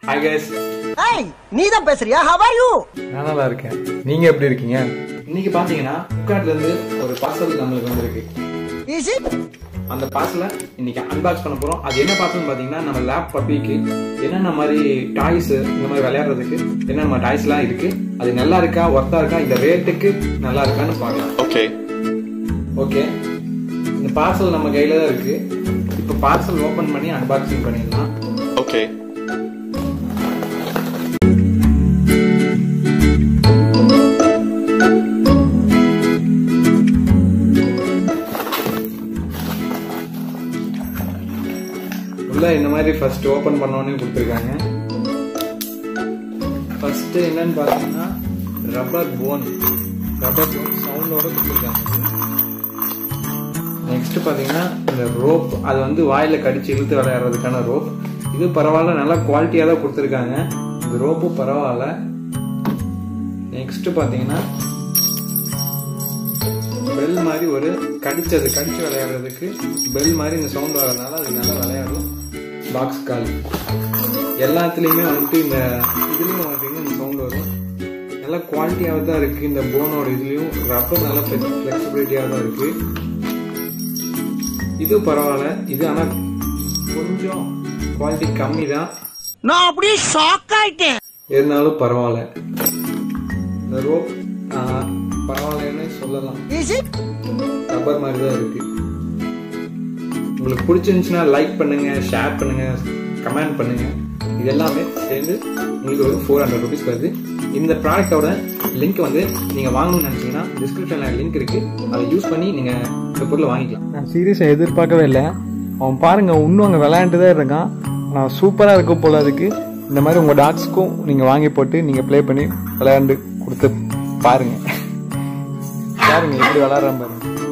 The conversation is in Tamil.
ஹாய் கைஸ் ஏய் நீ தான் பேசுறியா ஹவ் ஆர் யூ நான் நல்லா இருக்கேன் நீங்க எப்படி இருக்கீங்க இன்னைக்கு பாத்தீங்கன்னா ஃபிளிப்கார்ட்ல இருந்து ஒரு பார்சல் நம்மளுக்கு வந்திருக்கு இஸ் இட் அந்த பார்சலை இன்னைக்கு அன்பாக்ஸ் பண்ண போறோம் அது என்ன பார்சல் பாத்தீங்கன்னா நம்ம லேப் பப்பிக்கு என்னென்ன மாதிரி டாய்ஸ் இந்த மாதிரி விளையாடுறதுக்கு என்னென்ன டாய்ஸ்லாம் இருக்கு அது நல்லா இருக்கா ஒர்த்தா இருக்கா இந்த ரேட்டுக்கு நல்லா இருக்கான்னு பார்க்கலாம் Okay. ஓகே இந்த பார்சல் நம்ம கையில தான் இருக்கு இப்போ பார்சல் ஓபன் பண்ணி அன்பாக்சிங் பண்ணிடலாம் Okay. உள்ள இந்த மாதிரி ஃபர்ஸ்ட் ஓபன் பண்ணோன்னே கொடுத்துருக்காங்க ஃபர்ஸ்ட் என்னன்னு பார்த்தீங்கன்னா ரப்பர் போன் ரப்பர் போன் சவுண்டோட கொடுத்துருக்காங்க நெக்ஸ்ட் பார்த்தீங்கன்னா இந்த ரோப் அது வந்து வாயில கடிச்சு இழுத்து விளையாடுறதுக்கான ரோப் இது பரவாயில்ல நல்லா குவாலிட்டியாக தான் கொடுத்துருக்காங்க இந்த ரோப்பும் பரவாயில்ல நெக்ஸ்ட் பார்த்தீங்கன்னா பெல் மாதிரி ஒரு கடிச்சது கடிச்சு விளையாடுறதுக்கு பெல் மாதிரி இந்த சவுண்ட் வரதுனால அது நல்லா விளையாடும் பாக்ஸ் கால் எல்லாத்துலேயுமே வந்துட்டு இந்த இதுலேயும் பார்த்தீங்கன்னா இந்த சவுண்ட் வரும் நல்லா குவாலிட்டியாக தான் இருக்குது இந்த போனோட இதுலேயும் ரப்பர் நல்லா ஃப்ளெக்சிபிலிட்டியாக தான் இருக்குது இது பரவாயில்ல இது ஆனால் கொஞ்சம் குவாலிட்டி கம்மி தான் நான் அப்படியே ஷாக் ஆயிட்டேன் இருந்தாலும் பரவாயில்ல இந்த ரோப் பரவாயில்லன்னு சொல்லலாம் இஸ் இட் ரப்பர் மாதிரி தான் இருக்கு உங்களுக்கு பிடிச்சிருந்துச்சுன்னா லைக் பண்ணுங்க ஷேர் பண்ணுங்க கமெண்ட் பண்ணுங்க இது எல்லாமே சேர்ந்து உங்களுக்கு ஒரு ஃபோர் ஹண்ட்ரட் ருபீஸ் வருது இந்த ப்ராடக்டோட லிங்க் வந்து நீங்க வாங்கணும்னு நினைச்சீங்கன்னா டிஸ்கிரிப்ஷன்ல லிங்க் இருக்கு அதை யூஸ் பண்ணி நீங்க இந்த பொருளை வாங்கிக்கலாம் நான் சீரியஸாக எதிர்பார்க்கவே இல்லை அவன் பாருங்க இன்னும் அங்கே விளையாண்டு தான் இருக்கான் நான் சூப்பராக இருக்கும் போல அதுக்கு இந்த மாதிரி உங்கள் டாக்ஸ்க்கும் நீங்கள் வாங்கி போட்டு நீங்கள் ப்ளே பண்ணி விளையாண்டு கொடுத்து பாருங்க பாருங்க எப்படி விளையாடுறான் பாருங்க